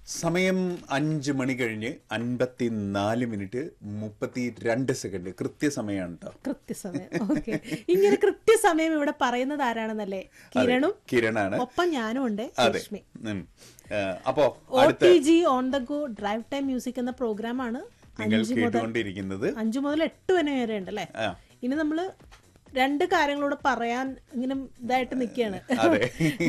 സമയം അഞ്ച് മണി കഴിഞ്ഞ് അൻപത്തിനാല് മിനിറ്റ് മുപ്പത്തി രണ്ട് സെക്കൻഡ് കൃത്യസമയമാണ് കേട്ടോ കൃത്യസമയം ഓക്കെ ഇങ്ങനെ കൃത്യസമയം ഇവിടെ പറയുന്നത് ആരാണെന്നല്ലേ കിരണും കിരണാണ് ഒപ്പം ഞാനും ഉണ്ട് അതെ ലക്ഷ്മി ഉം. ആ, അപ്പോ ഒ അടുത്ത T G on the go drive time music എന്ന പ്രോഗ്രാമാണ് നിങ്ങൾ കേട്ടുകൊണ്ടിരിക്കുന്നത് അഞ്ചു മുതൽ എട്ട് മണി വരെ ഉണ്ട് അല്ലേ ആ. ഇനി നമ്മള് രണ്ട് കാര്യങ്ങളൂടെ പറയാൻ ഇങ്ങനെ ഇതായിട്ട് നിൽക്കുകയാണ് അതെ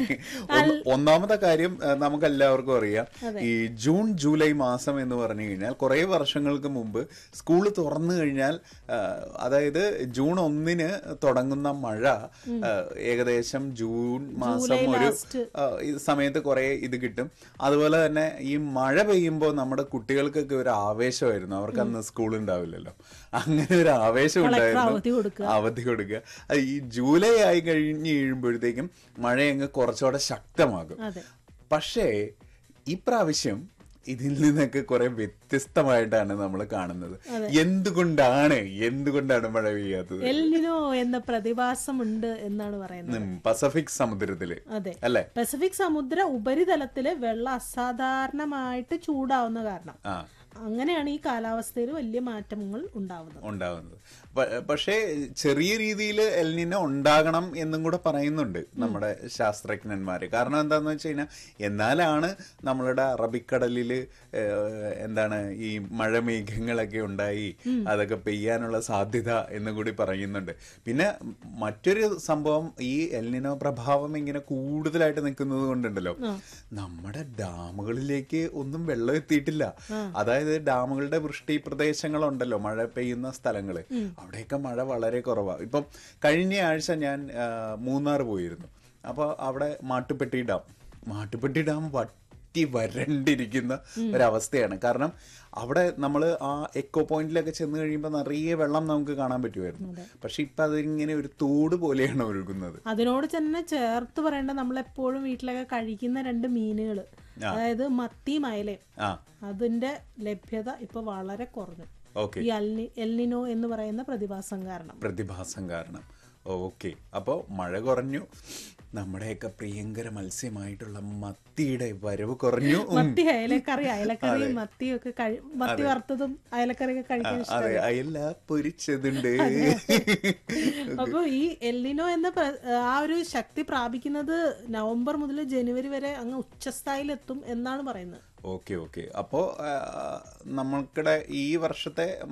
ഒന്ന് ഒന്നാമത്തെ കാര്യം ആ, നമുക്ക് എല്ലാവർക്കും അറിയാം ഈ ജൂൺ ജൂലൈ മാസം എന്ന് പറഞ്ഞു കഴിഞ്ഞാൽ കുറെ വർഷങ്ങൾക്ക് മുമ്പ് സ്കൂൾ തുറന്നു കഴിഞ്ഞാൽ ആ, അതായത് ജൂൺ ഒന്നിന് തുടങ്ങുന്ന മഴ ആ, ഏകദേശം ജൂൺ മാസം ഒരു ആ, ഈ സമയത്ത് കുറെ ഇത് കിട്ടും അതുപോലെ തന്നെ ഈ മഴ പെയ്യുമ്പോൾ നമ്മുടെ കുട്ടികൾക്കൊക്കെ ഒരു ആവേശമായിരുന്നു അവർക്ക് അന്ന് സ്കൂൾ ഉണ്ടാവില്ലല്ലോ അങ്ങനെ ഒരു ആവേശം അവധി ഉണ്ടായിരുന്നു കൊടുക്കുക. അവധി കൊടുക്കുക അത് ഈ ജൂലൈ ആയി കഴിഞ്ഞ് കഴിയുമ്പോഴത്തേക്കും മഴ അങ്ങ് കുറച്ചുകൂടെ ശക്തമാകും അതെ പക്ഷേ ഇപ്രാവശ്യം ഇതിൽ നിന്നൊക്കെ കുറെ വ്യത്യസ്തമായിട്ടാണ് നമ്മൾ കാണുന്നത് എന്തുകൊണ്ടാണ് എന്തുകൊണ്ടാണ് മഴ പെയ്യാത്തത് എൽനിനോ എന്ന പ്രതിഭാസമുണ്ട് എന്നാണ് പറയുന്നത് ഉം, പസഫിക് സമുദ്രത്തില് അതെ അല്ലേ പസഫിക് സമുദ്ര ഉപരിതലത്തില് വെള്ളം അസാധാരണമായിട്ട് ചൂടാവുന്ന കാരണം ആ അങ്ങനെയാണ് ഈ കാലാവസ്ഥയിൽ വലിയ മാറ്റങ്ങൾ ഉണ്ടാവുന്നത് ഉണ്ടാവുന്നത് പ- പക്ഷേ ചെറിയ രീതിയിൽ എൽനിന ഉണ്ടാകണം എന്നും കൂടെ പറയുന്നുണ്ട് നമ്മുടെ ശാസ്ത്രജ്ഞന്മാര് കാരണം എന്താന്ന് വെച്ച് കഴിഞ്ഞാൽ എന്നാലാണ് നമ്മളുടെ അറബിക്കടലിൽ എന്താണ് ഈ മഴമേഘങ്ങളൊക്കെ ഉണ്ടായി അതൊക്കെ പെയ്യാനുള്ള സാധ്യത എന്നും കൂടി പറയുന്നുണ്ട് പിന്നെ മറ്റൊരു സംഭവം ഈ എൽനിനോ പ്രഭാവം ഇങ്ങനെ കൂടുതലായിട്ട് നിൽക്കുന്നത് കൊണ്ടുണ്ടല്ലോ നമ്മുടെ ഡാമുകളിലേക്ക് ഒന്നും വെള്ളം എത്തിയിട്ടില്ല അതായത് ഡാമുകളുടെ വൃഷ്ടി പ്രദേശങ്ങളുണ്ടല്ലോ മഴ പെയ്യുന്ന സ്ഥലങ്ങള് അവിടെയൊക്കെ മഴ വളരെ കുറവാണ് ഇപ്പം കഴിഞ്ഞ ആഴ്ച ഞാൻ ആ, മൂന്നാർ പോയിരുന്നു അപ്പോൾ അവിടെ മാട്ടുപ്പെട്ടി ഡാം മാട്ടുപ്പെട്ടി ഡാം വറ്റി വരണ്ടിരിക്കുന്ന ഒരവസ്ഥയാണ് കാരണം അവിടെ നമ്മൾ ആ എക്കോ പോയിന്റിലൊക്കെ ചെന്ന് കഴിയുമ്പോൾ നിറയെ വെള്ളം നമുക്ക് കാണാൻ പറ്റുമായിരുന്നു പക്ഷെ ഇപ്പൊ അതിങ്ങനെ ഒരു തോട് പോലെയാണ് ഒഴുകുന്നത് അതിനോട് തന്നെ ചേർത്ത് പറയേണ്ട നമ്മൾ എപ്പോഴും വീട്ടിലൊക്കെ കഴിക്കുന്ന രണ്ട് മീനുകൾ അതായത് മത്തിയും അയലയും ആ അതിന്റെ ലഭ്യത ഇപ്പൊ വളരെ കുറഞ്ഞു ഓക്കെ ഈ അൽനി എൽനിനോ എന്ന് പറയുന്ന പ്രതിഭാസം കാരണം പ്രതിഭാസം കാരണം ഓക്കെ അപ്പോൾ മഴ കുറഞ്ഞു നമ്മുടെയൊക്കെ പ്രിയങ്കര മത്സ്യമായിട്ടുള്ള മത്തിയുടെ വരവ് കുറഞ്ഞു ഉം. മത്തി അയലക്കറി അയലക്കറി മത്തിയൊക്കെ കഴി മത്തി വറുത്തതും അയലക്കറിയൊക്കെ കഴിക്കാൻ ഇഷ്ടം അതെ അയല പൊരിച്ചതുണ്ട് അപ്പോൾ ഈ എല്ലിനോ എന്ന പ്ര- ആ ഒരു ശക്തി പ്രാപിക്കുന്നത് നവംബർ മുതൽ ജനുവരി വരെ അങ്ങ് ഉച്ചസ്ഥായിലെത്തും എന്നാണ് പറയുന്നത് ഓക്കെ ഓക്കെ അപ്പോൾ നമ്മൾക്കിടെ ഈ വർഷത്തെ